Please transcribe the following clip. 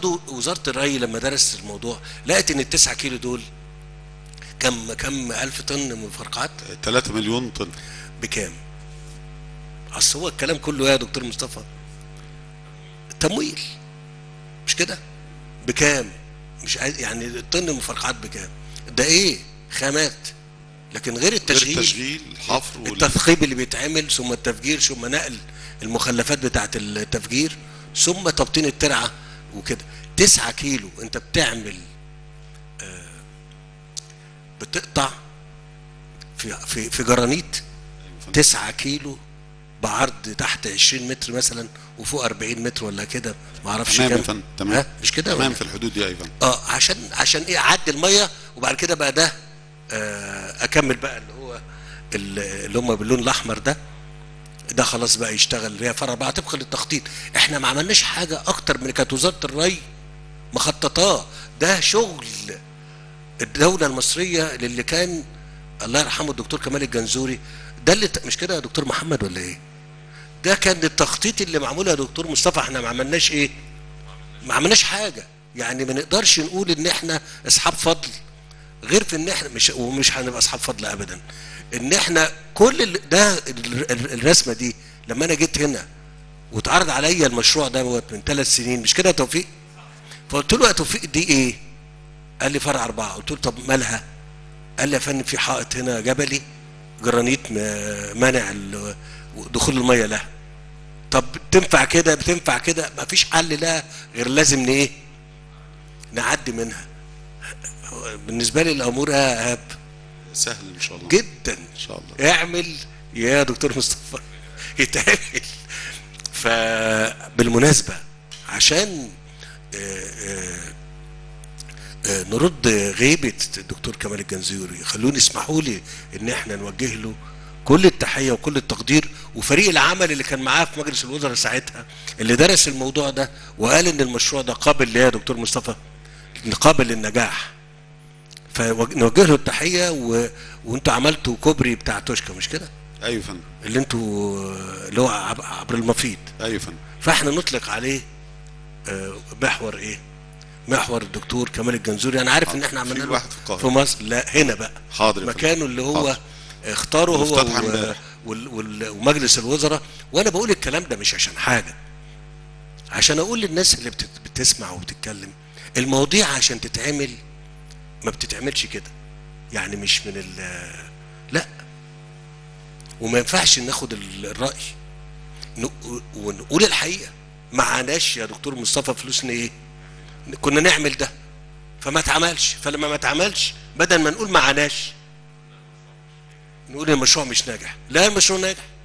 برضو وزاره الري لما درست الموضوع لقت ان التسعة كيلو دول كم كم الف طن مفرقعات 3 مليون طن بكام اصل هو الكلام كله يا دكتور مصطفى تمويل مش كده بكام مش عايز يعني الطن المفرقعات بكام ده ايه خامات لكن غير غير التشغيل التشغيل الحفر وال... التثقيب اللي بيتعمل ثم التفجير ثم نقل المخلفات بتاعه التفجير ثم تبطين الترعه وكده تسعة كيلو انت بتعمل آه، بتقطع في في في جرانيت تسعة كيلو بعرض تحت 20 متر مثلا وفوق 40 متر ولا كده ما اعرفش تمام يا كام فندم تمام ها مش كده تمام ولا؟ في الحدود دي ايضا اه عشان عشان ايه اعدي الميه وبعد كده بقى ده آه اكمل بقى اللي هو ال- اللي هم باللون الاحمر ده ده خلاص بقى يشتغل اللي هي فرع بقى طبقا للتخطيط احنا ما عملناش حاجه اكتر من كانت وزاره الري مخططاه ده شغل الدوله المصريه للي كان الله يرحمه الدكتور كمال الجنزوري ده اللي ت- مش كده يا دكتور محمد ولا ايه؟ ده كان التخطيط اللي معمول يا دكتور مصطفى احنا ما عملناش ايه؟ ما عملناش حاجه يعني ما نقدرش نقول ان احنا اصحاب فضل غير في ان احنا مش ومش هنبقى اصحاب فضل ابدا ان احنا كل ال- ده ال- ال- الرسمه دي لما انا جيت هنا واتعرض عليا المشروع دوت من ثلاث سنين مش كده يا توفيق فقلت له يا توفيق دي ايه قال لي فرع اربعه قلت له طب مالها قال لي يا فندم في حائط هنا جبلي جرانيت م- مانع ال- دخول الميه لها طب تنفع كده بتنفع كده ما فيش حل لها غير لازم ن- ايه نعدي منها بالنسبه لي الامور يا ايهاب سهل ان شاء الله جدا ان شاء الله اعمل يا دكتور مصطفى يتعمل فبالمناسبة عشان آه، آه، آه، نرد غيبة الدكتور كمال الجنزوري خلوني اسمحوا لي ان احنا نوجه له كل التحية وكل التقدير وفريق العمل اللي كان معاه في مجلس الوزراء ساعتها اللي درس الموضوع ده وقال ان المشروع ده قابل ليه يا دكتور مصطفى قابل للنجاح فنوجه له التحية و... وانتوا عملتوا كوبري بتاع توشكا مش كده؟ ايوه يا فندم اللي انتوا اللي هو عب- عبر المفيد ايوه يا فندم فاحنا نطلق عليه آه، محور ايه محور الدكتور كمال الجنزوري انا عارف ان احنا في عملنا له واحد في القاهرة. في مصر لا هنا بقى حاضر يا فندم. مكانه اللي هو حاضر. اختاره هو مفتتح و- امبارح. وال- وال- ومجلس الوزراء وانا بقول الكلام ده مش عشان حاجه عشان اقول للناس اللي بتت- بتسمع وبتتكلم المواضيع عشان تتعمل ما بتتعملش كده يعني مش من ال لا وما ينفعش ناخد ال- الرأي ن- ونقول الحقيقة معناش يا دكتور مصطفى فلوسنا ايه كنا نعمل ده فما اتعملش فلما ما اتعملش بدل ما نقول معناش نقول المشروع مش ناجح لا المشروع ناجح